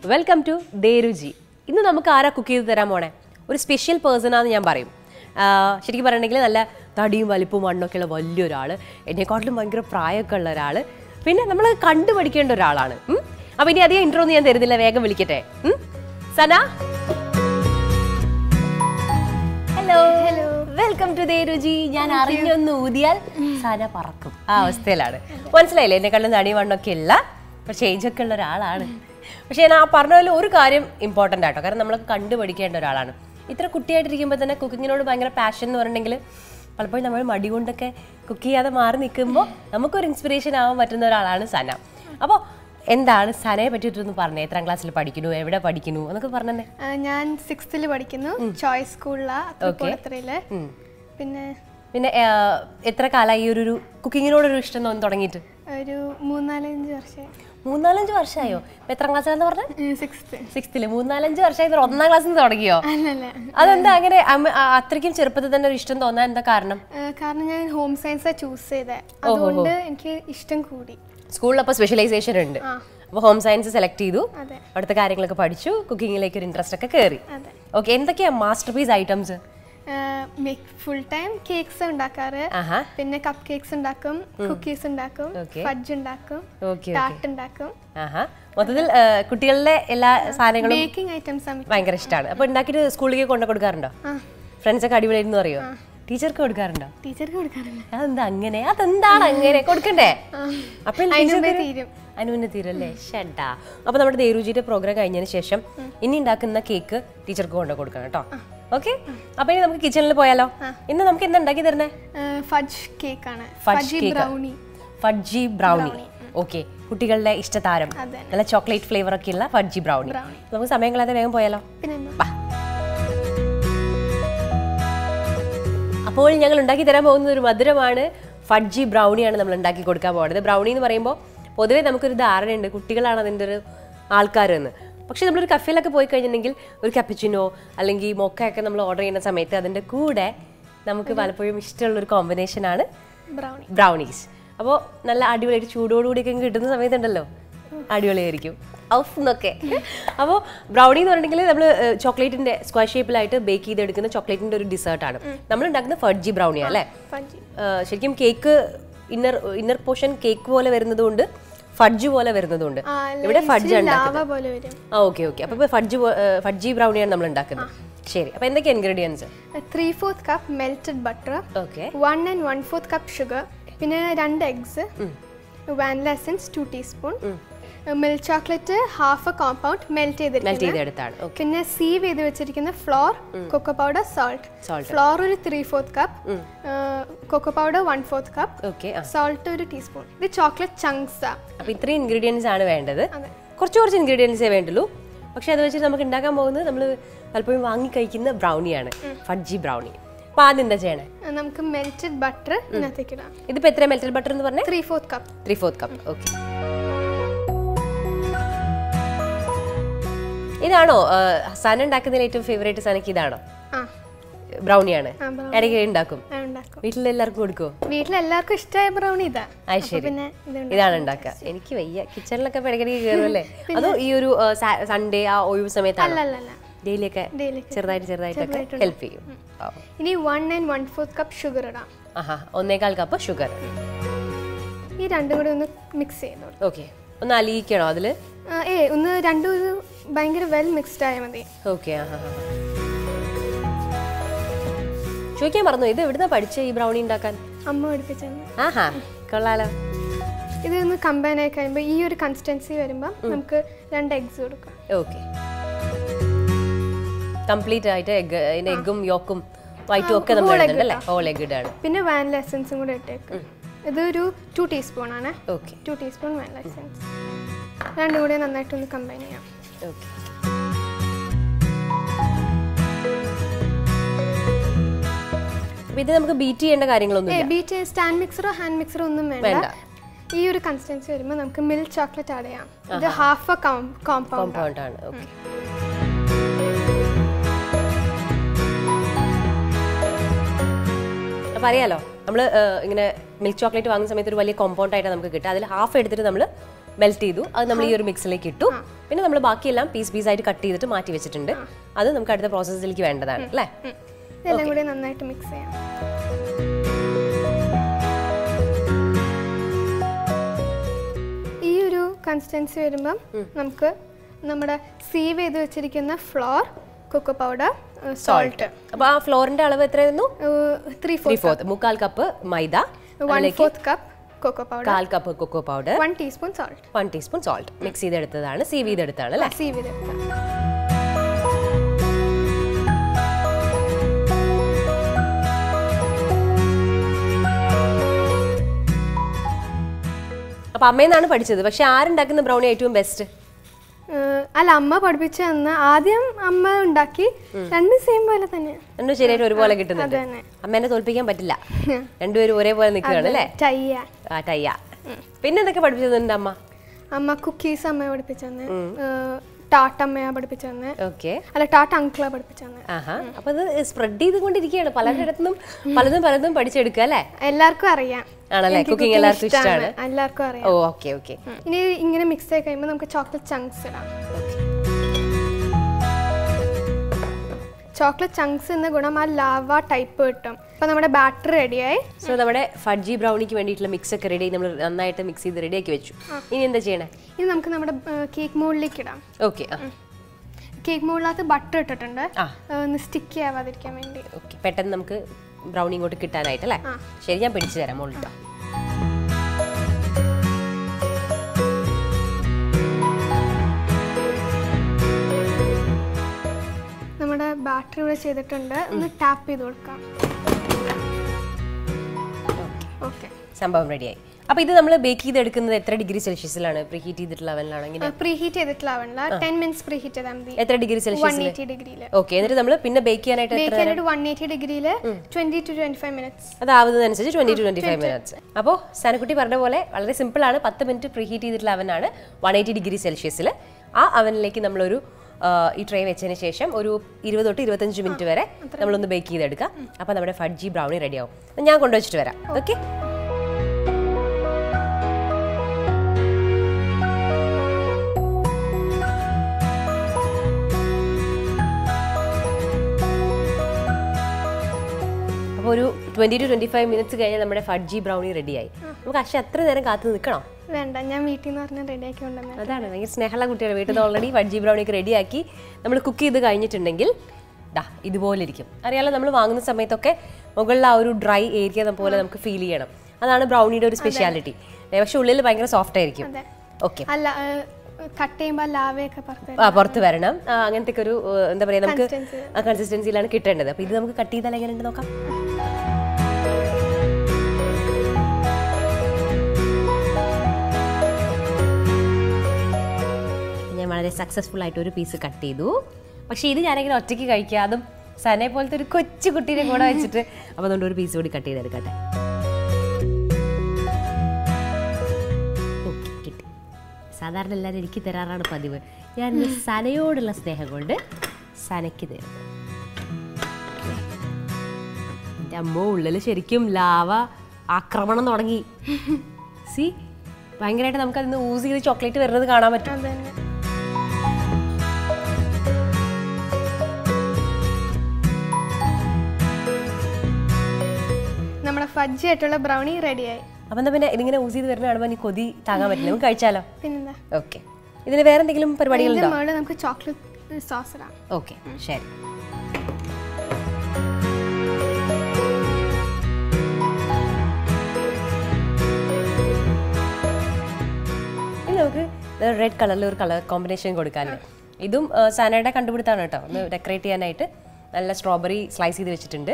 Welcome to ദേരുചി ഇന്ന് നമുക്ക് ആരാ കുക്ക് ചെയ്ത് തരാൻ പോണേ ഒരു സ്പെഷ്യൽ പേഴ്സൺ ആണെന്ന് ഞാൻ പറയും ആ, ശരിക്കും പറയണമെങ്കിൽ നല്ല തടിയും വലിപ്പവും മണ്ണൊക്കെയുള്ള വലിയൊരാൾ എന്നെക്കാട്ടിലും ഭയങ്കര പ്രായമൊക്കെ ഉള്ള ഒരാൾ പിന്നെ നമ്മൾ കണ്ടുപഠിക്കേണ്ട ഒരാളാണ് ഉം? അപ്പൊ ഇനി അധികം ഇൻട്രോ ഒന്നും ഞാൻ തരുന്നില്ല വേഗം വിളിക്കട്ടെ ഉം? Sana hello hello welcome to the Ruchi ഞാൻ അറിഞ്ഞൊന്ന് ഊതിയാൽ സന പറക്കും ആ അവസ്ഥയിലാണ് മനസ്സിലായില്ലേ എന്നെക്കാളും തടി മണ്ണൊക്കെ ഇല്ല പക്ഷെ ഏജ് ഒക്കെ ഉള്ള ഒരാളാണ് പക്ഷെ ഞാൻ ആ പറഞ്ഞ പോലെ ഒരു കാര്യം ഇമ്പോർട്ടൻ്റ് ആട്ടോ കാരണം നമ്മൾ കണ്ടുപഠിക്കേണ്ട ഒരാളാണ് ഇത്ര കുട്ടിയായിട്ടിരിക്കുമ്പോൾ തന്നെ കുക്കിങ്ങിനോട് ഭയങ്കര പാഷൻ എന്ന് പറഞ്ഞിട്ടുണ്ടെങ്കിൽ പലപ്പോഴും നമ്മൾ മടി കൊണ്ടൊക്കെ കുക്ക് ചെയ്യാതെ മാറി നിൽക്കുമ്പോൾ നമുക്കൊരു ഇൻസ്പിറേഷൻ ആവാൻ പറ്റുന്ന ഒരാളാണ് സന അപ്പോൾ എന്താണ് സനയെ പറ്റിയിട്ടൊന്ന് പറഞ്ഞേ എത്രാം ക്ലാസ്സിൽ പഠിക്കുന്നു എവിടെ പഠിക്കുന്നു എന്നൊക്കെ പറഞ്ഞേ ആ, ഞാൻ സിക്സ്ത്തിൽ പഠിക്കുന്നു ചോയ്സ് സ്കൂളിലാണ് തൃപ്പൂണിത്തുറയില് പിന്നെ പിന്നെ ആ, എത്ര കാലമായി ഈ ഒരു ഒരു കുക്കിങ്ങിനോടൊരു ഇഷ്ടം തോന്നി തുടങ്ങിയിട്ട് ഒരു മൂന്നാലഞ്ച് വർഷം മൂന്നാലഞ്ച് വർഷമായോ ഇപ്പൊ എത്രാം ക്ലാസ്സിലാന്ന് പറഞ്ഞത് സിക്സ്ത്ത് സിക്സ്ത്തില് മൂന്നാലഞ്ച് വർഷമായി ഇത് ഒന്നാം ക്ലാസ്സിൽ നിന്ന് തുടങ്ങിയോ അല്ലല്ല അതെന്താ അങ്ങനെ അമ്മ- ആ, അത്രയ്ക്കും ചെറുപ്പത്തിൽ തന്നെ ഒരു ഇഷ്ടം തോന്നാൻ എന്താ കാരണം ആ, കാരണം ഞാൻ ഹോം സയൻസാണ് ചൂസ് ചെയ്തത് അതുകൊണ്ട് എനിക്ക് ഇഷ്ടം കൂടി സ്കൂളിൽ അപ്പോൾ സ്പെഷ്യലൈസേഷൻ ഉണ്ട് ആ. അപ്പോൾ ഹോം സയൻസ് സെലക്ട് ചെയ്തു അതെ അവിടുത്തെ കാര്യങ്ങളൊക്കെ പഠിച്ചു കുക്കിങ്ങിലേക്ക് ഒരു ഇൻട്രസ്റ്റ് ഒക്കെ കയറി അതെ ഓക്കെ എന്തൊക്കെയാ master piece items full time cakes ഉണ്ടാക്കാറ് ആഹാ പിന്നെ കപ്പ് കേക്ക്സ് ഉണ്ടാക്കും കുക്കീസ് ഉണ്ടാക്കും Okay. ഫഡ്ജ് ഉണ്ടാക്കും ഓക്കെ ടാർട്ട് ഉണ്ടാക്കും ആഹാ മൊത്തത്തിൽ ആ, കുട്ടികളുടെ എല്ലാ സാധനങ്ങളും ബേക്കിംഗ് ഐറ്റംസ് ആണ് ഭയങ്കര ഇഷ്ടമാണ് അപ്പോൾ ഉണ്ടാക്കിയിട്ട് സ്കൂളിലേക്ക് കൊണ്ടു കൊടുക്കാറുണ്ടോ ആ ഫ്രണ്ട്സ് ഒക്കെ അടിപൊളിയായിരുന്നു അറിയോ ടീച്ചർക്ക് കൊടുക്കാറുണ്ടോ ടീച്ചർക്ക് കൊടുക്കാറുണ്ട് അതെന്താ അങ്ങനെ അതെന്താണ് അങ്ങനെ കൊടുക്കണ്ടേ അപ്പോൾ അതിനുമ്പേ തീരും അനുവിന് തീരല്ലേ ഷണ്ടാ അപ്പൊ നമ്മുടെ ദേരുചിയുടെ പ്രോഗ്രാം കഴിഞ്ഞതിന് ശേഷം ഇനി ഉണ്ടാക്കുന്ന കേക്ക് ടീച്ചർക്ക് കൊണ്ടു കൊടുക്കണം കേട്ടോ ഓക്കെ അപ്പൊ ഇനി നമുക്ക് കിച്ചണിൽ പോയാലോ ഇന്ന് നമുക്ക് എന്താ ഉണ്ടാക്കി തരണേ ഫഡ്ജ് കേക്കാണ് fudge fudgy cake brownie fudgy brownie okay കുട്ടികളുടെ ഇഷ്ടതാരം അതെ. നല്ല ചോക്ലേറ്റ് ഫ്ലേവർ ഒക്കെ ഉള്ള ഫഡ്ജി ബ്രൗണി Brownie. നമുക്ക് സമയം കളയാതെ വേഗം പോയാലോ പിന്നെ വാ. അപ്പോൾ ഞങ്ങൾ ഉണ്ടാക്കി തരാൻ പോകുന്നത് ഒരു മധുരമാണ് ഫഡ്ജി ബ്രൗണിയാണ് നമ്മൾ ഉണ്ടാക്കി കൊടുക്കാൻ പോകുന്നത് ബ്രൗണി എന്ന് പറയുമ്പോൾ പൊതുവേ നമുക്കൊരു ധാരണയുണ്ട് കുട്ടികളാണ് അതിൻ്റെ ഒരു ആൾക്കാരെന്ന് പക്ഷേ നമ്മളൊരു കഫേയിലൊക്കെ പോയി കഴിഞ്ഞിട്ടുണ്ടെങ്കിൽ ഒരു കപ്പച്ചിനോ അല്ലെങ്കിൽ മൊക്കയൊക്കെ നമ്മൾ ഓർഡർ ചെയ്യുന്ന സമയത്ത് അതിൻ്റെ കൂടെ നമുക്ക് പലപ്പോഴും ഇഷ്ടമുള്ള ഒരു കോമ്പിനേഷനാണ് ബ്രൗണി ബ്രൗണീസ് അപ്പോൾ നല്ല അടിപൊളിയായിട്ട് ചൂടോടുകൂടിയൊക്കെ കിട്ടുന്ന സമയത്തുണ്ടല്ലോ അടിപൊളിയായിരിക്കും ഔഫ് എന്നൊക്കെ അപ്പോൾ ബ്രൗണി എന്ന് പറഞ്ഞിട്ടുണ്ടെങ്കിൽ നമ്മൾ ചോക്ലേറ്റിന്റെ സ്ക്വയർ ഷേപ്പിലായിട്ട് ബേക്ക് ചെയ്തെടുക്കുന്ന ചോക്ലേറ്റിന്റെ ഒരു ഡിസേർട്ടാണ് നമ്മൾ ഉണ്ടാക്കുന്ന ഫഡ്ജി ബ്രൗണിയാണ് അല്ലേ ഫഡ്ജി ഏഹ് ശരിക്കും cake inner inner portion cake പോലെ വരുന്നതുകൊണ്ട് ഫഡ്ജ് പോലെ വരുന്നതുകൊണ്ട് ആ, അല്ല, ഇവിടെ ഫഡ്ജ് ഇച്ചിരി ഉണ്ടാക്കുന്നത് ലാവ പോലെ വരും ആ ഓക്കെ ഓക്കെ അപ്പോൾ ഫഡ്ജ് ഫഡ്ജി ബ്രൗണിയാണ് നമ്മൾ ഉണ്ടാക്കുന്നത് ശരി അപ്പോൾ എന്തൊക്കെ ingredients three fourth cup melted butter okay one and one fourth cup sugar പിന്നെ രണ്ട് eggs vanilla essence two teaspoon milk chocolate half a compound melt melt ചെയ്തിരിക്കുന്നത് ചെയ്തെടുത്താണ് ഓക്കെ പിന്നെ സീവ് ചെയ്ത് വെച്ചിരിക്കുന്ന flour cocoa powder salt Salt. Flour ഒരു three fourth cup cocoa powder one fourth cup okay ആ salt ഒരു ടീസ്പൂൺ ഇത് chocolate ചങ്ക്സാ അപ്പോൾ ഇത്രയും ഇൻഗ്രീഡിയൻസ് ആണ് വേണ്ടത് അതെ കുറച്ച് കുറച്ച് ഇൻഗ്രീഡിയൻസേ വേണ്ടുള്ളൂ പക്ഷെ അത് വെച്ചിട്ട് നമുക്ക് ഉണ്ടാക്കാൻ പോകുന്നത് നമ്മൾ പലപ്പോഴും വാങ്ങി കഴിക്കുന്ന ബ്രൗണിയാണ് ഫഡ്ജി ബ്രൗണി അപ്പോൾ ആദ്യം എന്താ ചെയ്യണേ ആ, നമുക്ക് മെൽറ്റഡ് ബട്ടർ ഇതിനകത്തേക്ക് ഇടാം ഇതിപ്പോൾ എത്ര മെൽറ്റഡ് ബട്ടർ എന്ന് പറഞ്ഞേ three fourth cup three fourth cup okay ഇതാണോ സന ഉണ്ടാക്കുന്നതിൽ ഏറ്റവും ഫേവറേറ്റ് സനക്ക് ഇതാണോ ആ ബ്രൗണിയാണ് ആ, brownie. ഇടയ്ക്ക് ഉണ്ടാക്കും ആ, ഉണ്ടാക്കും വീട്ടിലെല്ലാവർക്കും കൊടുക്കുമോ വീട്ടിലെല്ലാവർക്കും ഇഷ്ടമായ ബ്രൗണി ഇതാ അത് അപ്പൊ ശരി പിന്നെ ഇത് ഇതാണ് ഉണ്ടാക്കുക എനിക്ക് വയ്യ കിച്ചണിലൊക്കെ ഇപ്പൊ ഇടയ്ക്കിടയ്ക്ക് കയറുമല്ലേ അതോ ഈ ഒരു സൺഡേ ആ ഒഴിവ് സമയത്താണ് അല്ല അല്ല അല്ല ഡെയിലി ഒക്കെ Daily ചെറുതായിട്ട് ചെറുതായിട്ടൊക്കെ ചെറുതായിട്ട് ഹെൽപ്പ് ചെയ്യും ഓ. ഇനി one and one fourth cup sugar ഇടാം ആഹാ ഒന്നേകാൽ കപ്പ് ഷുഗർ ഈ രണ്ടും കൂടി ഒന്ന് മിക്സ് ചെയ്തോളൂ ഓക്കെ ഒന്ന് അലിയിക്കണോ അതില് ആ, ഏ ഒന്ന് രണ്ടും ഒരു ഭയങ്കര വെൽ മിക്സ്ഡ് ആയാൽ മതി ഓക്കെ ആഹാ ചോദിക്കാൻ മറന്നു ഇത് എവിടുന്ന പഠിച്ച ഈ ബ്രൗണി ഉണ്ടാക്കാൻ അമ്മ പഠിപ്പിച്ചെന്ന് ആഹാ കൊള്ളാലോ ഇത് ഒന്ന് കമ്പൈൻ ആയി കഴിയുമ്പോൾ ഈ ഒരു കൺസിസ്റ്റൻസി വരുമ്പോൾ നമുക്ക് രണ്ട് എഗ്സ് കൊടുക്കാം ഓക്കെ കംപ്ലീറ്റ് ആയിട്ട് എഗ് അതിന്റെ എഗ്ഗും യോക്കും വൈറ്റും ഒക്കെ നമ്മൾ whole egg ഇടുന്നുണ്ട് അല്ലേ ഹോൾ എഗ് ഇടാണ് പിന്നെ വാനില എസൻസും കൂടെ ഇട്ടേക്ക് ഇതൊരു ടു ടീസ്പൂൺ ആണ് okay two teaspoon vanilla essence രണ്ടും കൂടി നന്നായിട്ടൊന്ന് കമ്പൈൻ ചെയ്യാം ഓക്കെ അപ്പൊ ഇത് നമുക്ക് ബീറ്റ് ചെയ്യേണ്ട കാര്യങ്ങളൊന്നും ഏ ബീറ്റ് സ്റ്റാൻഡ് മിക്സറോ ഹാൻഡ് മിക്സറോ ഒന്നും വേണ്ട വേണ്ട. ഈ ഒരു കൺസിസ്റ്റൻസി വരുമ്പോൾ നമുക്ക് മിൽക്ക് ചോക്ലേറ്റ് ആഡ് ചെയ്യാം ഇത് ഹാഫ് എ കോമ്പൗണ്ട് കോമ്പൗണ്ട് ആണ് ഓക്കെ അപ്പൊ അറിയാലോ നമ്മൾ ഇങ്ങനെ മിൽക്ക് ചോക്ലേറ്റ് വാങ്ങുന്ന സമയത്ത് ഒരു വലിയ കോമ്പൗണ്ട് ആയിട്ട് നമുക്ക് കിട്ടുക അതിൽ ഹാഫ് എടുത്തിട്ട് നമ്മൾ മെൽറ്റ് ചെയ്തു അത് നമ്മൾ ഈ ഒരു മിക്സിലേക്ക് ഇട്ടു പിന്നെ നമ്മൾ ബാക്കിയെല്ലാം പീസ് പീസായിട്ട് കട്ട് ചെയ്തിട്ട് മാറ്റി വെച്ചിട്ടുണ്ട് അത് നമുക്ക് അടുത്ത പ്രോസസ്സിലേക്ക് വേണ്ടതാണ് അല്ലേ ഇതെല്ലാം കൂടി നന്നായിട്ട് മിക്സ് ചെയ്യാം ഈ ഒരു കൺസിസ്റ്റൻസി വരുമ്പം നമുക്ക് നമ്മുടെ സീവ് ചെയ്ത് വെച്ചിരിക്കുന്ന ഫ്ലോർ കൊക്കോ പൗഡർ സോൾട്ട് അപ്പോൾ ആ ഫ്ലോറിന്റെ അളവ് എത്രയായിരുന്നു ത്രീ ത്രീ ഫോർ ഫോർത്ത് മുക്കാൽ കപ്പ് മൈദ one fourth cup cocoa powder കാൽ cup cocoa powder one teaspoon salt one teaspoon salt mix ചെയ്തെടുത്തതാണ് സീവ് ചെയ്തെടുത്താണ് അല്ലേ സീവ് ചെയ്തെടുക്കാം അപ്പൊ അമ്മയെന്നാണ് പഠിച്ചത് പക്ഷെ ആരുണ്ടാക്കുന്ന ബ്രൗണി ഏറ്റവും ബെസ്റ്റ് ഏഹ് അല്ല അമ്മ പഠിപ്പിച്ചു തന്ന ആദ്യം അമ്മ ഉണ്ടാക്കി രണ്ടും സെയിം പോലെ തന്നെ രണ്ടും ശരിയായിട്ട് ഒരുപോലെ കിട്ടുന്നുണ്ട് അത് തന്നെ. അമ്മേനെ തോൽപ്പിക്കാൻ പറ്റില്ല രണ്ടുപേരും ഒരേപോലെ നിൽക്കുകയാണ് അല്ലേ ചയ്യ ആ ടയ്യ പിന്നെ എന്തൊക്കെ പഠിപ്പിച്ചതുണ്ട് അമ്മ അമ്മ കുക്കീസ് അമ്മ പഠിപ്പിച്ചു തന്നെ ടാട്ട് അമ്മയാ പഠിപ്പിച്ചു തന്നെ ഓക്കെ അല്ല ടാട്ട് അങ്കിളാ പഠിപ്പിച്ചു തന്നെ ആഹാ അപ്പൊ അത് സ്പ്രെഡ് ചെയ്തുകൊണ്ടിരിക്കുകയാണ് പലരിടത്തുനിന്നും പലതും പലതും പഠിച്ചെടുക്കുക അല്ലേ എല്ലാവർക്കും അറിയാം ആണല്ലേ എനിക്ക് കുക്കിംഗ് cooking എല്ലാവർക്കും ഇഷ്ടാണ്. ഇഷ്ടമാണ് എല്ലാവർക്കും ഓ അറിയാം ഓക്കെ ഓക്കെ ഉം. ഇനി ഇങ്ങനെ മിക്സ് ആയി കഴിയുമ്പോൾ നമുക്ക് ചോക്ലേറ്റ് ചങ്ക്സ് ഇടാം ചോക്ലേറ്റ് ചങ്ക്സ് എന്ന ഗുണം ആ ലാവ ടൈപ്പ് കിട്ടും അപ്പൊ നമ്മുടെ ബാറ്റർ റെഡിയായി സോ നമ്മുടെ ഫഡ്ജി ബ്രൗണിക്ക് വേണ്ടിയിട്ടുള്ള മിക്സ് ഒക്കെ റെഡി നമ്മൾ നന്നായിട്ട് മിക്സ് ചെയ്ത് റെഡിയാക്കി വെച്ചു ഇനി എന്താ ചെയ്യണേ ഇനി നമുക്ക് നമ്മുടെ കേക്ക് മോളിലേക്ക് ഇടാം ഓക്കെ ആ കേക്ക് മോളിനകത്ത് ബട്ടർ ഇട്ടിട്ടുണ്ട് ആ. ഏഹ് ഒന്ന് സ്റ്റിക്ക് ആവാതിരിക്കാൻ വേണ്ടി ഓക്കെ പെട്ടെന്ന് നമുക്ക് ബ്രൗണി ഇങ്ങോട്ട് കിട്ടാനായിട്ട് അല്ലേ ആ. ശരി ഞാൻ പിടിച്ചു തരാം മുകളിട്ടോ നമ്മുടെ ബാറ്ററി ഇവിടെ ചെയ്തിട്ടുണ്ട് ഒന്ന് ടാപ്പ് ചെയ്ത് കൊടുക്കാം ഓക്കെ സംഭവം റെഡിയായി അപ്പൊ ഇത് നമ്മൾ ബേക്ക് ചെയ്തെടുക്കുന്നത് എത്ര ഡിഗ്രി സെൽഷ്യസിലാണ് പ്രീ ഹീറ്റ് ചെയ്തിട്ടുള്ള അവനിലാണ് ഇങ്ങനെ പ്രീ ഹീറ്റ് ചെയ്തിട്ടില്ല ആവണില്ല ടെൻ മിനിറ്റ്സ് പ്രീ ഹീറ്റ് ചെയ്താൽ മതി എത്ര ഡിഗ്രി വൺ സെൽഷ്യസിൽ എയ്റ്റി ഡിഗ്രിയിൽ ഓക്കെ എന്നിട്ട് നമ്മൾ പിന്നെ ബേക്ക് ചെയ്യാനായിട്ട് ബേക്ക് എത്ര ചെയ്യാനായിട്ട് വൺ എയ്റ്റി ഡിഗ്രിയിൽ twenty two twenty five minutes അതാവുന്നതനുസരിച്ച് twenty two twenty five minutes അപ്പോൾ സനക്കുട്ടി പറഞ്ഞ പോലെ വളരെ സിമ്പിൾ ആണ് പത്ത് മിനിറ്റ് പ്രീ ഹീറ്റ് ചെയ്തിട്ടുള്ള അവനാണ് വൺ എയ്റ്റി ഡിഗ്രി സെൽഷ്യസിൽ ആ അവനിലേക്ക് നമ്മളൊരു ആ, ഈ ട്രേ വെച്ചതിന് ശേഷം ഒരു ഇരുപത് തൊട്ട് ഇരുപത്തഞ്ച് മിനിറ്റ് വരെ നമ്മളൊന്ന് ബേക്ക് ചെയ്തെടുക്കാം അപ്പോൾ നമ്മുടെ ഫഡ്ജി ബ്രൗണി റെഡി ആവും അപ്പോൾ ഞാൻ കൊണ്ടുവച്ചിട്ട് വരാം ഓക്കെ അപ്പോൾ ഒരു twenty two twenty five minutes കഴിഞ്ഞാൽ നമ്മുടെ ഫഡ്ജി ബ്രൗണി റെഡിയായി നമുക്ക് അക്ഷയ അത്ര നേരം കാത്തു നിൽക്കണോ വേണ്ട ഞാൻ വീട്ടിൽ നിന്ന് പറഞ്ഞ് റെഡി ആക്കി കൊണ്ടുവന്നത് അതാണ് ഭയങ്കര സ്നേഹമുള്ള കുട്ടികൾ വീട്ടിൽ നിന്ന് ഓൾറെഡി ഫഡ്ജി ബ്രൗണിയൊക്കെ റെഡിയാക്കി നമ്മൾ കുക്ക് ചെയ്ത് കഴിഞ്ഞിട്ടുണ്ടെങ്കിൽ ദാ ഇതുപോലെ ഇരിക്കും അറിയാലോ നമ്മൾ വാങ്ങുന്ന സമയത്തൊക്കെ മുകളിൽ ആ ഒരു ഡ്രൈ ഏരിയ പോലെ നമുക്ക് ഫീൽ ചെയ്യണം അതാണ് ബ്രൗണിയുടെ ഒരു സ്പെഷ്യാലിറ്റി പക്ഷെ ഉള്ളിൽ ഭയങ്കര സോഫ്റ്റ് ആയിരിക്കും അതെ ഓക്കെ അല്ല കട്ട് ചെയ്യുമ്പോൾ ലാവയൊക്കെ പുറത്ത് വരും. ആ പുറത്ത് വരണം ആ, അങ്ങനത്തെ ഒക്കെ ഒരു ഏഹ്, എന്താ പറയുക നമുക്ക് Consistency. ആ കൺസിസ്റ്റൻസിയിലാണ് കിട്ടേണ്ടത് അപ്പോൾ ഇത് നമുക്ക് കട്ട് ചെയ്താൽ എങ്ങനെയുണ്ട് നോക്കാം ഞാൻ വളരെ സക്സസ്ഫുൾ ആയിട്ട് ഒരു പീസ് കട്ട് ചെയ്തു പക്ഷേ ഇത് ഞാനിങ്ങനെ ഒറ്റയ്ക്ക് കഴിക്കുക അതും സനെ പോലത്തെ ഒരു കൊച്ചു കുട്ടീനെ കൂടെ വെച്ചിട്ട് അപ്പോൾ അതുകൊണ്ട് ഒരു പീസ് കൂടി കട്ട് ചെയ്തെടുക്കട്ടെ ഓക്കെ കിട്ടി സാധാരണ എല്ലാവരും എനിക്ക് തരാറാണ് പതിവ് ഞാൻ ഇന്ന് സനയോടുള്ള സ്നേഹം കൊണ്ട് സനയ്ക്ക് തരുന്നു എൻ്റെ അമ്മ ഉള്ളിൽ ശരിക്കും ലാവ ആക്രമണം തുടങ്ങി സി ഭയങ്കരമായിട്ട് നമുക്ക് അതിന് ഊസ് ചെയ്ത് ചോക്ലേറ്റ് വരുന്നത് കാണാൻ പറ്റും അത് തന്നെ നമ്മുടെ ഫജ്ജി ആയിട്ടുള്ള ബ്രൗണി റെഡിയായി അപ്പം എന്താ പിന്നെ ഇതിങ്ങനെ ഊസ് ചെയ്ത് വരുന്ന കാണുമ്പോൾ എനിക്ക് കൊതി താങ്ങാൻ പറ്റില്ല നമുക്ക് കഴിച്ചാലോ പിന്നെന്താ ഓക്കെ ഇതിന് വേറെ എന്തെങ്കിലും പരിപാടികളുണ്ടോ ഇതിന്റെ മുകളിൽ നമുക്ക് ചോക്ലേറ്റ് സോസ് ഇടാം ഓക്കെ ശരി ഇനി നമുക്ക് റെഡ് കളറിൽ ഒരു കളർ കോമ്പിനേഷൻ കൊടുക്കാമല്ലോ ഇതും ആ, സാനയുടെ കണ്ടുപിടുത്താണ് കേട്ടോ ഒന്ന് ഡെക്കറേറ്റ് ചെയ്യാനായിട്ട് നല്ല സ്ട്രോബെറി സ്ലൈസ് ചെയ്ത് വെച്ചിട്ടുണ്ട്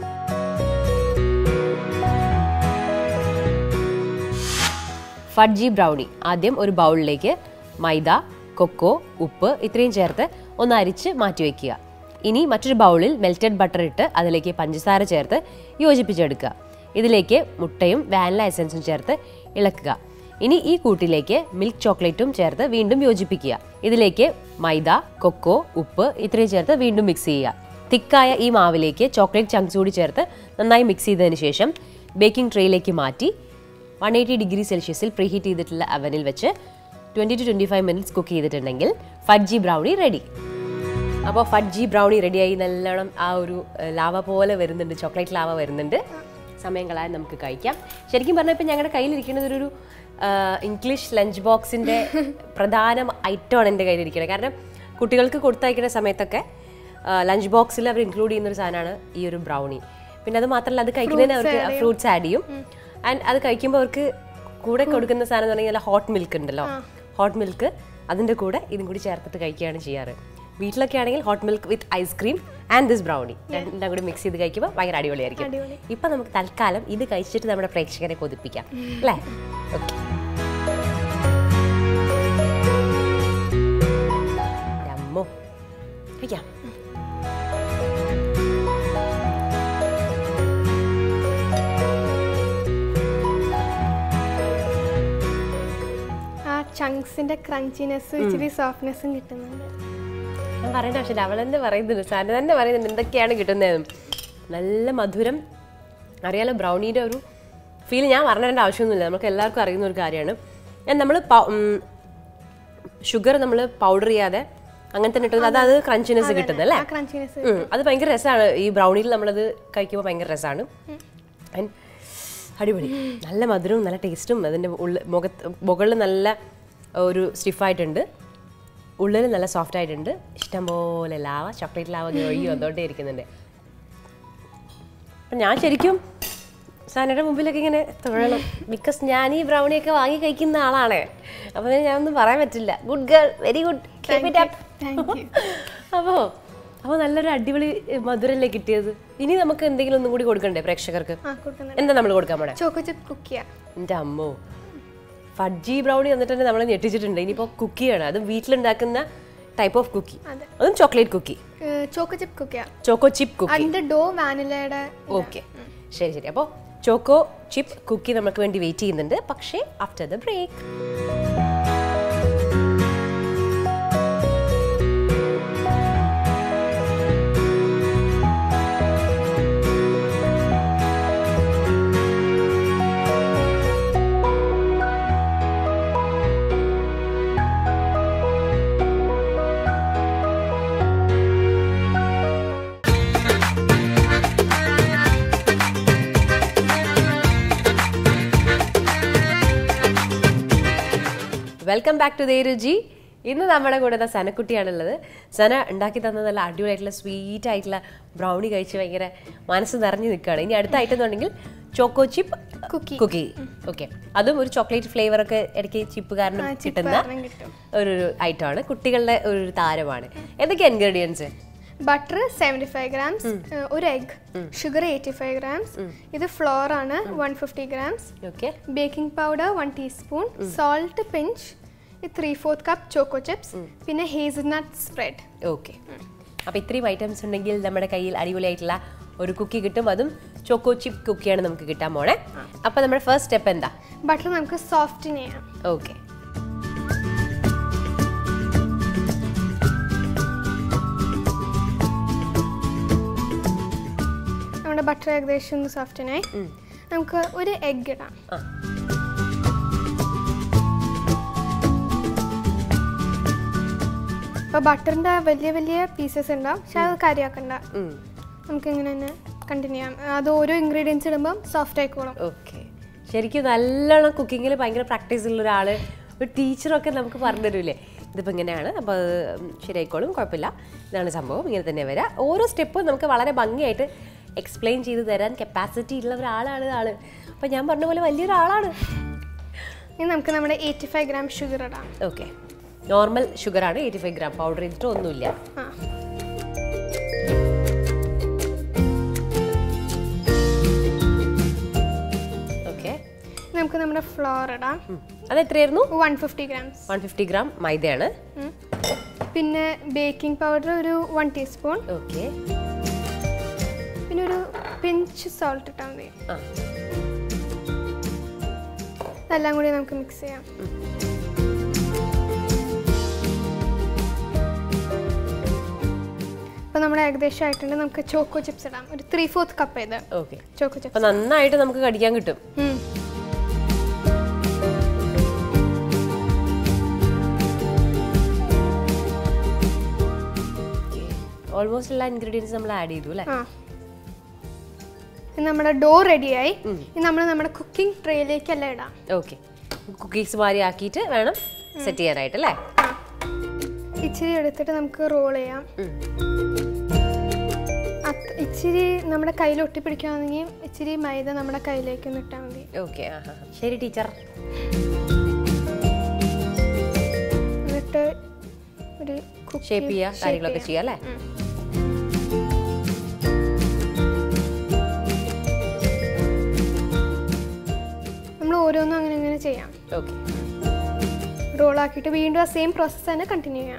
ഫഡ്ജി ബ്രൗണി ആദ്യം ഒരു ബൗളിലേക്ക് മൈദ കൊക്കോ ഉപ്പ് ഇത്രയും ചേർത്ത് ഒന്ന് അരിച്ച് മാറ്റി വയ്ക്കുക ഇനി മറ്റൊരു ബൗളിൽ മെൽറ്റഡ് ബട്ടർ ഇട്ട് അതിലേക്ക് പഞ്ചസാര ചേർത്ത് യോജിപ്പിച്ചെടുക്കുക ഇതിലേക്ക് മുട്ടയും വാനില എസൻസും ചേർത്ത് ഇളക്കുക ഇനി ഈ കൂട്ടിലേക്ക് മിൽക്ക് ചോക്ലേറ്റും ചേർത്ത് വീണ്ടും യോജിപ്പിക്കുക ഇതിലേക്ക് മൈദ കൊക്കോ ഉപ്പ് ഇത്രയും ചേർത്ത് വീണ്ടും മിക്സ് ചെയ്യുക തിക്കായ ഈ മാവിലേക്ക് ചോക്ലേറ്റ് ചങ്ക്സ് കൂടി ചേർത്ത് നന്നായി മിക്സ് ചെയ്തതിന് ശേഷം ബേക്കിംഗ് ട്രേയിലേക്ക് മാറ്റി വൺ എയ്റ്റി ഡിഗ്രി സെൽഷ്യസിൽ പ്രീഹീറ്റ് ചെയ്തിട്ടുള്ള അവനിൽ വെച്ച് twenty two twenty five minutes cook ചെയ്തിട്ടുണ്ടെങ്കിൽ ഫഡ്ജി ബ്രൗണി റെഡി അപ്പോൾ ഫഡ്ജി ബ്രൗണി റെഡിയായി നല്ലോണം ആ ഒരു ലാവ പോലെ വരുന്നുണ്ട് ചോക്ലേറ്റ് ലാവ വരുന്നുണ്ട് സമയം കളയാൻ നമുക്ക് കഴിക്കാം ശരിക്കും പറഞ്ഞാൽ ഇപ്പം ഞങ്ങളുടെ കയ്യിലിരിക്കുന്നത് ഒരു ആ, ഇംഗ്ലീഷ് ലഞ്ച് ബോക്സിൻ്റെ പ്രധാന ഐറ്റമാണ് എൻ്റെ കയ്യിലിരിക്കുന്നത് കാരണം കുട്ടികൾക്ക് കൊടുത്തയക്കുന്ന സമയത്തൊക്കെ ലഞ്ച് ബോക്സിൽ അവർ ഇൻക്ലൂഡ് ചെയ്യുന്ന ഒരു സാധനമാണ് ഈ ഒരു ബ്രൗണി പിന്നെ അത് മാത്രമല്ല അത് കഴിക്കുന്നതിന് അവർക്ക് ഫ്രൂട്ട്സ് ആഡ് ചെയ്യും ആൻഡ് അത് കഴിക്കുമ്പോൾ അവർക്ക് കൂടെ കൊടുക്കുന്ന സാധനം എന്ന് പറഞ്ഞാൽ ഹോട്ട് മിൽക്ക് ഉണ്ടല്ലോ ഹോട്ട് മിൽക്ക് അതിൻ്റെ കൂടെ ഇതും കൂടി ചേർത്തിട്ട് കഴിക്കുകയാണ് ചെയ്യാറ് വീട്ടിലൊക്കെ ആണെങ്കിൽ hot milk with ice cream and this brownie രണ്ടും കൂടി മിക്സ് ചെയ്ത് കഴിക്കുമ്പോൾ ഭയങ്കര അടിപൊളിയായിരിക്കും അടിപൊളി. ഇപ്പം നമുക്ക് തൽക്കാലം ഇത് കഴിച്ചിട്ട് നമ്മുടെ പ്രേക്ഷകരെ കൊതിപ്പിക്കാം അല്ലേ ഓക്കെ അമ്മോ കഴിക്കാം ആ ചങ്ക്സിന്റെ ക്രഞ്ചിനെസ് ഇച്ചിരി സോഫ്റ്റ്നെസ്സും കിട്ടുന്നുണ്ട് ഞാൻ പറയേണ്ട ആവശ്യമില്ല അവൾ തന്നെ പറയുന്നുണ്ട് സാറിന് തന്നെ പറയുന്നുണ്ട് എന്തൊക്കെയാണ് കിട്ടുന്നതെന്ന് നല്ല മധുരം അറിയാലോ ബ്രൗണീൻ്റെ ഒരു ഫീൽ ഞാൻ പറഞ്ഞേണ്ട ആവശ്യമൊന്നുമില്ല നമുക്ക് എല്ലാവർക്കും അറിയുന്ന ഒരു കാര്യമാണ് ഞാൻ നമ്മൾ ഷുഗർ നമ്മൾ പൗഡർ ചെയ്യാതെ അങ്ങനെ തന്നെ ഇട്ടത് അതായത് ക്രഞ്ചിനെസ് കിട്ടുന്നത് അല്ലേ ആ ക്രഞ്ചിനെസ് ഉം, അത് ഭയങ്കര രസമാണ് ഈ ബ്രൗണിയിൽ നമ്മളത് കഴിക്കുമ്പോൾ ഭയങ്കര രസമാണ് ആൻഡ് അടിപൊളി നല്ല മധുരവും നല്ല ടേസ്റ്റും അതിൻ്റെ ഉള്ളിൽ മുഖത്ത് മുകളിൽ നല്ല ഒരു സ്റ്റിഫായിട്ടുണ്ട് ഉള്ളിൽ നല്ല സോഫ്റ്റ് ആയിട്ടുണ്ട് ഇഷ്ടംപോലെ ലാവ ചോക്ലേറ്റ് ലാവ ഇങ്ങനെ ഒഴുകി വന്നോണ്ടേ ഇരിക്കുന്നുണ്ട് അപ്പം ഞാൻ ശരിക്കും സാനയുടെ മുമ്പിലൊക്കെ ഇങ്ങനെ തൊഴണം ബിക്കോസ് ഞാൻ ഈ ബ്രൗണിയൊക്കെ വാങ്ങി കഴിക്കുന്ന ആളാണ് അപ്പം പിന്നെ ഞാനൊന്നും പറയാൻ പറ്റില്ല good girl very good keep it up thank you അപ്പോൾ അപ്പോൾ നല്ലൊരു അടിപൊളി എ, മധുരല്ലേ കിട്ടിയത് ഇനി നമുക്ക് എന്തെങ്കിലും ഒന്നും കൂടി കൊടുക്കണ്ടേ പ്രേക്ഷകർക്ക് ആ കൊടുക്കുന്നുണ്ട് എന്താ നമ്മൾ കൊടുക്കാൻ പോണേ ചോക്കോ ചിപ്പ് കുക്കിയ എൻ്റെ അമ്മോ ഫഡ്ജി ബ്രൗണി വന്നിട്ട് തന്നെ നമ്മളെ ഞെട്ടിച്ചിട്ടുണ്ട് ഇനിയിപ്പോൾ കുക്കിയാണ് അത് വീട്ടിലുണ്ടാക്കുന്ന ടൈപ്പ് ഓഫ് കുക്കി അതെ. അതും ചോക്ലേറ്റ് കുക്കി ചോക്കോ ചിപ്പ് കുക്കിയ ചോക്കോ ചിപ്പ് കുക്കി അതിന്റെ ഡോ വാനിലയുടെ ഓക്കെ ശരി ശരി അപ്പോൾ ചോക്കോ ചിപ്പ് കുക്കി നമുക്ക് വേണ്ടി വെയിറ്റ് ചെയ്യുന്നുണ്ട് പക്ഷേ after the break welcome back to ദേരുചി ഇന്ന് നമ്മുടെ കൂടെ ദാ സനക്കുട്ടിയാണുള്ളത് സന ഉണ്ടാക്കി തന്ന നല്ല അടിപൊളിയായിട്ടുള്ള സ്വീറ്റ് ആയിട്ടുള്ള ബ്രൗണി കഴിച്ച് ഭയങ്കര മനസ്സ് നിറഞ്ഞു നിൽക്കുകയാണ് ഇനി അടുത്ത ഐറ്റം എന്നുണ്ടെങ്കിൽ choco chip cookie cookie okay അതും ഒരു ചോക്ലേറ്റ് ഫ്ലേവർ ഒക്കെ ഇടയ്ക്ക് ചിപ്പ് കാരണം ആ, chip കിട്ടുന്ന കാരണം കിട്ടും. ഒരു ഐറ്റമാണ് കുട്ടികളുടെ ഒരു താരമാണ് എന്തൊക്കെയാ ingredients butter seventy five grams ഒരു egg sugar eighty five grams ഇത് ഫ്ലോർ ആണ് one fifty grams okay baking powder one teaspoon salt pinch three fourth cup choco chips പിന്നെ ഹേസൽനട്ട് സ്പ്രെഡ് ഓക്കെ അപ്പോൾ ഇത്രയും ഐറ്റംസ് ഉണ്ടെങ്കിൽ നമ്മുടെ കയ്യിൽ അടിപൊളിയായിട്ടുള്ള ഒരു കുക്കി കിട്ടും അതും ചോക്കോ ചിപ്പ് കുക്കിയാണ് നമുക്ക് കിട്ടാൻ പോണേ അപ്പോൾ നമ്മുടെ ഫസ്റ്റ് സ്റ്റെപ്പ് എന്താ ബട്ടർ നമുക്ക് സോഫ്റ്റിന് ചെയ്യാം ഓക്കെ നമ്മുടെ ബട്ടർ ഏകദേശം ഒന്ന് സോഫ്റ്റിനായി നമുക്ക് ഒരു എഗ് ഇടാം ആ അപ്പോൾ ബട്ടറിൻ്റെ വലിയ വലിയ പീസസ് ഉണ്ടാവും പക്ഷെ അത് കാര്യമാക്കണ്ട നമുക്ക് ഇങ്ങനെ തന്നെ കണ്ടിന്യൂ ചെയ്യാം അത് ഓരോ ഇൻഗ്രീഡിയൻസ് ഇടുമ്പോൾ സോഫ്റ്റ് ആയിക്കോളും ഓക്കെ ശരിക്കും നല്ലോണം കുക്കിങ്ങിൽ ഭയങ്കര പ്രാക്ടീസ് ഉള്ള ഒരാൾ ഒരു ടീച്ചറൊക്കെ നമുക്ക് പറഞ്ഞു തരൂലേ ഇതിപ്പോൾ ഇങ്ങനെയാണ് അപ്പോൾ അത് ശരിയായിക്കോളും കുഴപ്പമില്ല ഇതാണ് സംഭവം ഇങ്ങനെ തന്നെ വരാം ഓരോ സ്റ്റെപ്പും നമുക്ക് വളരെ ഭംഗിയായിട്ട് എക്സ്പ്ലെയിൻ ചെയ്ത് തരാൻ കപ്പാസിറ്റി ഉള്ള ഒരാളാണ് ആള് അപ്പോൾ ഞാൻ പറഞ്ഞ പോലെ വലിയൊരാളാണ് ഇനി നമുക്ക് നമ്മുടെ എയ്റ്റി ഫൈവ് ഗ്രാം ഷുഗർ ഇടാം ഓക്കെ നോർമൽ ഷുഗറാണ് എയ്റ്റി ഫൈവ് ഗ്രാം പൗഡർ ചെയ്തിട്ട് ഒന്നുമില്ല ആ ഓക്കെ ഇനി നമുക്ക് നമ്മുടെ ഫ്ലോർ ഇടാം അത് എത്രയായിരുന്നു one fifty grams one fifty gram മൈദയാണ് പിന്നെ ബേക്കിംഗ് പൗഡർ ഒരു വൺ ടീസ്പൂൺ ഓക്കെ പിന്നെ ഒരു പിഞ്ച് സോൾട്ട് ഇട്ടാൽ മതി ആ ഇതെല്ലാം കൂടി നമുക്ക് മിക്സ് ചെയ്യാം അപ്പോൾ നമ്മുടെ ഏകദേശം ആയിട്ടുണ്ട് നമുക്ക് ചോക്കോ ചിപ്സ് ഇടാം ഒരു ത്രീ ഫോർത്ത് കപ്പ് ചെയ്ത് ഓക്കെ ചോക്കോ ചിപ്സ് അപ്പോൾ നന്നായിട്ട് നമുക്ക് കടിക്കാൻ കിട്ടും ഓൾമോസ്റ്റ് എല്ലാ ഇൻഗ്രീഡിയൻസ് നമ്മൾ ആഡ് ചെയ്തു അല്ലേ ആ ഇനി നമ്മുടെ ഡോ റെഡിയായി ഇനി നമ്മൾ നമ്മുടെ കുക്കിംഗ് ട്രേയിലേക്കല്ല ഇടാം ഓക്കെ കുക്കീസ് മാതിരി ആക്കിയിട്ട് വേണം സെറ്റ് ചെയ്യാനായിട്ട് അല്ലേ ആ ഇച്ചിരി എടുത്തിട്ട് നമുക്ക് റോൾ ചെയ്യാം ഉം. അത് ഇച്ചിരി നമ്മുടെ കയ്യിൽ ഒട്ടിപ്പിടിക്കുകയാണെങ്കിൽ ഇച്ചിരി മൈദ നമ്മുടെ കയ്യിലേക്ക് ഒന്ന് ഇട്ടാൽ മതി ഓക്കെ ആ ആ. ശരി ടീച്ചർ എന്നിട്ട് ഒരു cookie ഷേപ്പ് ചെയ്യുക shape കാര്യങ്ങളൊക്കെ ചെയ്യാം. ചെയ്യാം അല്ലേ ഉം. നമ്മൾ ഓരോന്നും അങ്ങനെ അങ്ങനെ ചെയ്യാം ഓക്കെ റോൾ ആക്കിയിട്ട് വീണ്ടും ആ സെയിം പ്രോസസ്സ് തന്നെ കണ്ടിന്യൂ ചെയ്യാം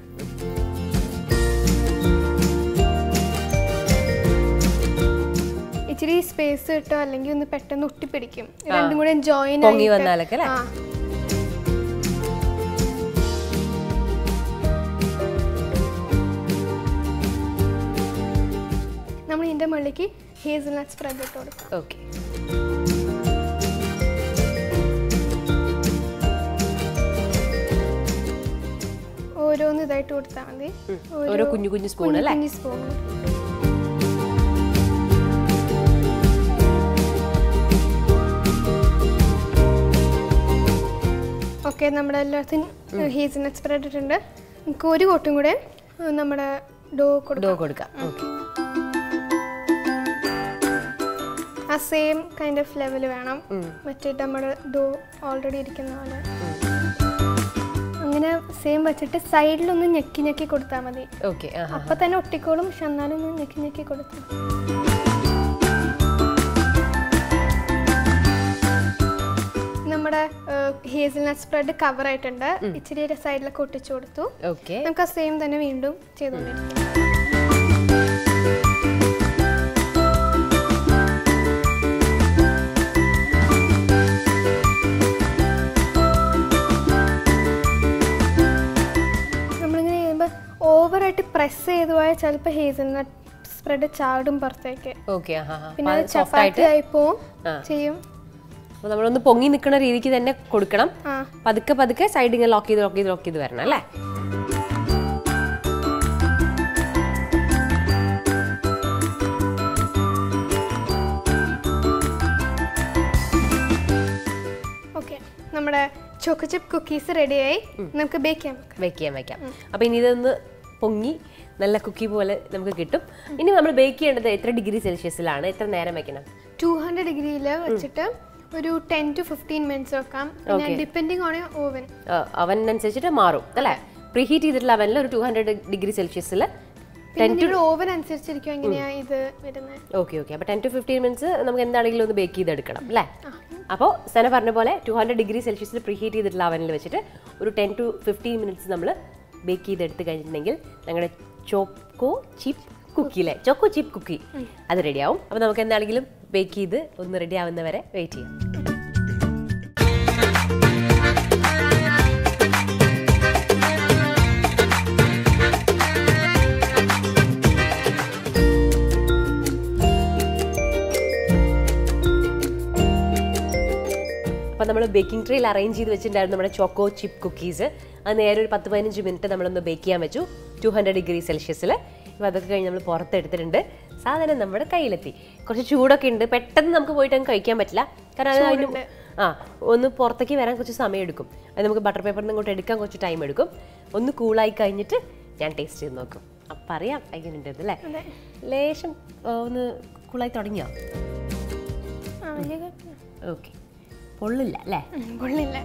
ഇച്ചിരി സ്പേസ് കിട്ടോ അല്ലെങ്കിൽ ഒന്ന് പെട്ടെന്ന് ഒട്ടിപ്പിടിക്കും രണ്ടും കൂടെ ജോയിൻ പൊങ്ങി വന്നാലൊക്കെ അല്ലേ? നമ്മൾ ഇതിന്റെ മുകളിലേക്ക് ഹേസൽനട്ട് സ്പ്രെഡ് ഇട്ട് കൊടുക്കാം ഓക്കെ ഓരോന്ന് ഇതായിട്ട് കൊടുത്താൽ മതി ഓരോ കുഞ്ഞു കുഞ്ഞു സ്പൂൺ അല്ലേ കുഞ്ഞു സ്പൂൺ ഓക്കെ നമ്മുടെ എല്ലാത്തിനും ഹേസൽനട്ട് സ്പ്രെഡ് ഇട്ടിട്ടുണ്ട് നമുക്ക് ഒരു കോട്ടും കൂടെ ഏഹ്, നമ്മുടെ ഡോ കൊടുക്കാം ഡോ കൊടുക്കാം ഓക്കെ ആ സെയിം കൈൻഡ് ഓഫ് ലെവൽ വേണം മറ്റേ നമ്മുടെ ഡോ ഓൾറെഡി ഇരിക്കുന്ന പോലെ അങ്ങനെ സെയിം വെച്ചിട്ട് സൈഡിലൊന്ന് ഞെക്കി ഞെക്കി കൊടുത്താൽ മതി ഓക്കെ ആ അപ്പൊ തന്നെ ഒട്ടിക്കോളും പക്ഷെ എന്നാലും ഒന്ന് ഞെക്കി ഞെക്കി കൊടുത്തു നമ്മുടെ ഹേസൽനട്ട് സ്പ്രെഡ് കവർ ആയിട്ടുണ്ട് ഇച്ചിരി സൈഡിലൊക്കെ ഒട്ടിച്ചു കൊടുത്തു ഓക്കെ നമുക്ക് ആ സെയിം തന്നെ വീണ്ടും ചെയ്തുകൊണ്ടിരിക്കാം നമ്മളിങ്ങനെ ചെയ്യുമ്പോൾ ഓവറായിട്ട് പ്രസ് ചെയ്ത് പോയാൽ ചിലപ്പോൾ ഹേസൽനട്ട് സ്പ്രെഡ് ചാടും പുറത്തേക്ക് ഓക്കെ ആ ആ പിന്നെ അത് സോഫ്റ്റ് ചപ്പാത്തി ആയിട്ട് ആയി പോവും ആ. ചെയ്യും അപ്പോൾ നമ്മളൊന്ന് പൊങ്ങി നിൽക്കുന്ന രീതിക്ക് തന്നെ കൊടുക്കണം ആ പതുക്കെ പതുക്കെ സൈഡ് ഇങ്ങനെ ലോക്ക് ചെയ്ത് ലോക്ക് ചെയ്ത് ലോക്ക് ചെയ്ത് വരണം അല്ലേ ഓക്കെ നമ്മുടെ ചോക്കോ ചിപ്പ് കുക്കീസ് റെഡിയായി നമുക്ക് ബേക്ക് ചെയ്യാൻ വെക്കാം വെക്കാം വെക്കാം അപ്പോൾ ഇനി ഇതൊന്ന് പൊങ്ങി നല്ല കുക്കി പോലെ നമുക്ക് കിട്ടും ഇനി നമ്മൾ ബേക്ക് ചെയ്യേണ്ടത് എത്ര ഡിഗ്രി സെൽഷ്യസിലാണ് എത്ര നേരം വെക്കണം ടു ഹൺഡ്രഡ് ഡിഗ്രിയിൽ വെച്ചിട്ട് ഒരു ടെൻ ടു ഫിഫ്റ്റീൻ മിനിറ്റ്സ് വെക്കാം പിന്നെ ഡിപ്പെൻഡിങ് ഓൺ ഓവൻ അവനനുസരിച്ചിട്ട് മാറും അല്ലേ പ്രീഹീറ്റ് ചെയ്തിട്ടുള്ള അവനിൽ ഒരു ടു ഹൺഡ്രഡ് ഡിഗ്രി സെൽഷ്യസിൽ പിന്നെ നിങ്ങളുടെ ഓവൻ അനുസരിച്ചിരിക്കും എങ്ങനെയാ ഇത് വരുന്നത് ഓക്കെ ഓക്കെ അപ്പോൾ ടെൻ ടു ഫിഫ്റ്റീൻ മിനിറ്റ്സ് നമുക്ക് എന്താണെങ്കിലും ഒന്ന് ബേക്ക് ചെയ്തെടുക്കണം അല്ലേ അപ്പോൾ സന പറഞ്ഞ പോലെ ടു ഹൺഡ്രഡ് ഡിഗ്രി സെൽഷ്യസിൽ പ്രീഹീറ്റ് ചെയ്തിട്ടുള്ള അവനിൽ വെച്ചിട്ട് ഒരു ടെൻ ടു ഫിഫ്റ്റീൻ മിനിറ്റ്സ് നമ്മൾ ബേക്ക് ചെയ്തെടുത്ത് കഴിഞ്ഞിട്ടുണ്ടെങ്കിൽ ഞങ്ങളുടെ ചോക്കോ ചിപ്പ് കുക്കി അല്ലേ ചോക്കോ ചിപ്പ് കുക്കി അത് റെഡിയാവും അപ്പോൾ നമുക്ക് എന്താണെങ്കിലും ബേക്ക് ചെയ്ത് ഒന്ന് റെഡി ആവുന്നവരെ വെയിറ്റ് ചെയ്യാം അപ്പോൾ നമ്മൾ ബേക്കിംഗ് ട്രേയിൽ അറേഞ്ച് ചെയ്ത് വെച്ചിട്ടുണ്ടായിരുന്നു നമ്മുടെ ചോക്കോ ചിപ്പ് കുക്കീസ് അത് നേരെ ഒരു പത്ത് പതിനഞ്ച് മിനിറ്റ് നമ്മളൊന്ന് ബേക്ക് ചെയ്യാൻ വെച്ചു ടു ഹൺഡ്രഡ് ഡിഗ്രി സെൽഷ്യസിൽ അപ്പോൾ അതൊക്കെ കഴിഞ്ഞ് നമ്മൾ പുറത്തെടുത്തിട്ടുണ്ട് സാധനം നമ്മുടെ കയ്യിലെത്തി കുറച്ച് ചൂടൊക്കെ ഉണ്ട് പെട്ടെന്ന് നമുക്ക് പോയിട്ട് അങ്ങ് കഴിക്കാൻ പറ്റില്ല കാരണം അത് അതിന് ആ ഒന്ന് പുറത്തേക്ക് വരാൻ കുറച്ച് സമയം എടുക്കും അത് നമുക്ക് ബട്ടർ പേപ്പറിൽ നിന്ന് ഇങ്ങോട്ട് എടുക്കാൻ കുറച്ച് ടൈം എടുക്കും ഒന്ന് കൂളായി കഴിഞ്ഞിട്ട് ഞാൻ ടേസ്റ്റ് ചെയ്ത് നോക്കും അപ്പം അറിയാം എങ്ങനെയുണ്ട് അല്ലേ ലേശം ആ, ഒന്ന് കൂളായി തുടങ്ങിയോ ആ വലിയ കുഴപ്പമില്ല. ഓക്കെ പൊള്ളില്ല അല്ലേ ഉം, കൊള്ളില്ല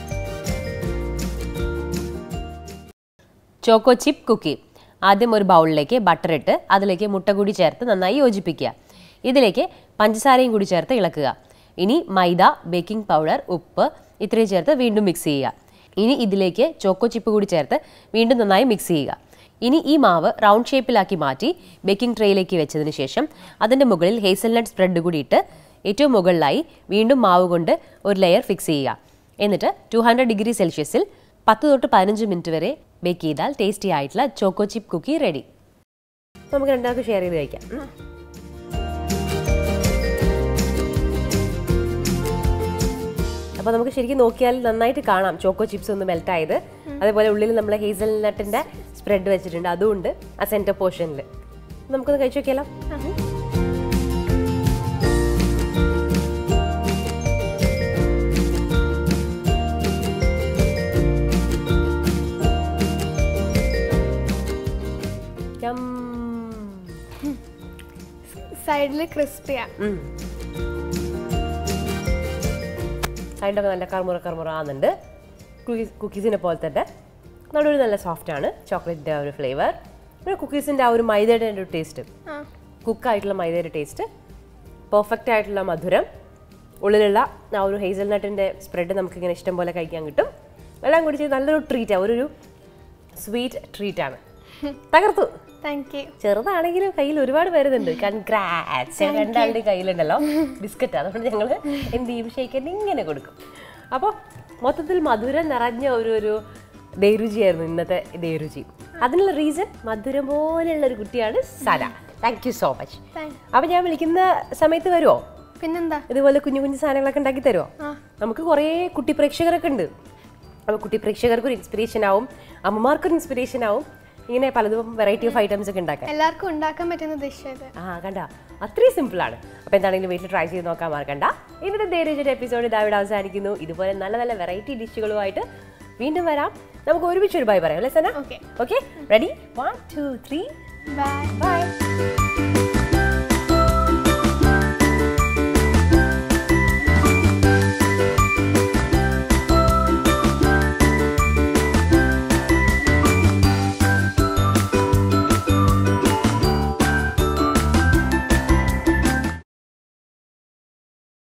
ചോക്കോ ചിപ്പ് കുക്കി ആദ്യം ഒരു ബൗളിലേക്ക് ബട്ടർ ഇട്ട് അതിലേക്ക് മുട്ട കൂടി ചേർത്ത് നന്നായി യോജിപ്പിക്കുക ഇതിലേക്ക് പഞ്ചസാരയും കൂടി ചേർത്ത് ഇളക്കുക ഇനി മൈദ ബേക്കിംഗ് പൗഡർ ഉപ്പ് ഇത്രയും ചേർത്ത് വീണ്ടും മിക്സ് ചെയ്യുക ഇനി ഇതിലേക്ക് ചോക്കോ ചിപ്പ് കൂടി ചേർത്ത് വീണ്ടും നന്നായി മിക്സ് ചെയ്യുക ഇനി ഈ മാവ് റൗണ്ട് ഷേപ്പിലാക്കി മാറ്റി ബേക്കിംഗ് ട്രേയിലേക്ക് വെച്ചതിന് ശേഷം അതിൻ്റെ മുകളിൽ ഹേസൽനട്ട് സ്പ്രെഡ് കൂടി ഇട്ട് ഏറ്റവും മുകളിലായി വീണ്ടും മാവ് കൊണ്ട് ഒരു ലെയർ ഫിക്സ് ചെയ്യുക എന്നിട്ട് ടു ഹൺഡ്രഡ് ഡിഗ്രി സെൽഷ്യസിൽ പത്ത് തൊട്ട് പതിനഞ്ച് മിനിറ്റ് വരെ ബേക്ക് ചെയ്താൽ ടേസ്റ്റി ആയിട്ടുള്ള ചോക്കോ ചിപ്പ് കുക്കി റെഡി നമുക്ക് രണ്ടാൾക്ക് ഷെയർ ചെയ്ത് കഴിക്കാം ഉം. അപ്പോൾ നമുക്ക് ശരിക്കും നോക്കിയാൽ നന്നായിട്ട് കാണാം ചോക്കോ ചിപ്സ് ഒന്ന് മെൽറ്റ് ആയത് അതേപോലെ ഉള്ളിൽ നമ്മൾ ഹേസൽ നട്ടിൻ്റെ സ്പ്രെഡ് വെച്ചിട്ടുണ്ട് അതുകൊണ്ട് ആ സെൻറ്റർ പോർഷനിൽ നമുക്കൊന്ന് കഴിച്ചു നോക്കിയാലോ യം. സൈഡിൽ ക്രിസ്പിയാ ഉം. സൈഡൊക്കെ നല്ല കറുമുറ കറുമുറ ആകുന്നുണ്ട് കുക്കീസ് കുക്കീസിനെ പോലെ തന്നെ നടുവിൽ നല്ല സോഫ്റ്റ് ആണ് ചോക്ലേറ്റിൻ്റെ ആ ഒരു ഫ്ലേവർ പിന്നെ കുക്കീസിൻ്റെ ആ ഒരു മൈദയുടെ ഒരു ടേസ്റ്റ് ആ കുക്കായിട്ടുള്ള മൈദയുടെ ടേസ്റ്റ് പെർഫെക്റ്റ് ആയിട്ടുള്ള മധുരം ഉള്ളിലുള്ള ആ ഒരു ഹേസൽനട്ടിൻ്റെ സ്പ്രെഡ് നമുക്കിങ്ങനെ ഇഷ്ടം പോലെ കഴിക്കാൻ കിട്ടും എല്ലാം കൂടി ചെയ്ത് നല്ലൊരു ട്രീറ്റാണ് ഒരു സ്വീറ്റ് ട്രീറ്റാണ് തകർത്തു താങ്ക് യു ചെറുതാണെങ്കിലും കയ്യിൽ ഒരുപാട് വരുന്നുണ്ട് കൺഗ്രാറ്റ്സ് രണ്ടാളുടെ കയ്യിലുണ്ടല്ലോ ബിസ്ക്കറ്റ് അതുകൊണ്ട് ഞങ്ങൾ എന്ത് ചെയ്യും ഷേക്കൻ ഇങ്ങനെ കൊടുക്കും അപ്പോൾ മൊത്തത്തിൽ മധുരം നിറഞ്ഞ ഒരു ഒരു ദേരുചിയായിരുന്നു ഇന്നത്തെ ദേരുചി അതിനുള്ള റീസൺ മധുരം പോലെയുള്ള ഒരു കുട്ടിയാണ് Sana thank you so much thank അപ്പോൾ ഞാൻ വിളിക്കുന്ന സമയത്ത് വരുമോ പിന്നെന്താ ഇതുപോലെ കുഞ്ഞു കുഞ്ഞു സാധനങ്ങളൊക്കെ ഉണ്ടാക്കി തരുമോ ആ നമുക്ക് കുറേ കുട്ടി പ്രേക്ഷകരൊക്കെ ഉണ്ട് അപ്പോൾ കുട്ടി പ്രേക്ഷകർക്ക് ഒരു ഇൻസ്പിറേഷൻ ആവും അമ്മമാർക്കൊരു ഇൻസ്പിറേഷൻ ആവും ഇങ്ങനെ പലതും വെറൈറ്റി ഓഫ് ഐറ്റംസ് ഒക്കെ ഉണ്ടാക്കാൻ എല്ലാവർക്കും ഉണ്ടാക്കാൻ പറ്റുന്ന ഡിഷ് ഇത് ആ കണ്ട അത്രയും സിമ്പിൾ ആണ് അപ്പോൾ എന്താണെങ്കിലും വീട്ടിൽ ട്രൈ ചെയ്ത് നോക്കാൻ മറക്കണ്ട ഇന്നത്തെ ദേരേജിയുടെ എപ്പിസോഡ് ഇതാവിടെ അവസാനിക്കുന്നു ഇതുപോലെ നല്ല നല്ല വെറൈറ്റി ഡിഷുകളുമായിട്ട് വീണ്ടും വരാം നമുക്ക് ഒരുമിച്ച് ഒരു ബൈ പറയാം അല്ലേ Sana okay okay ready one two three bye by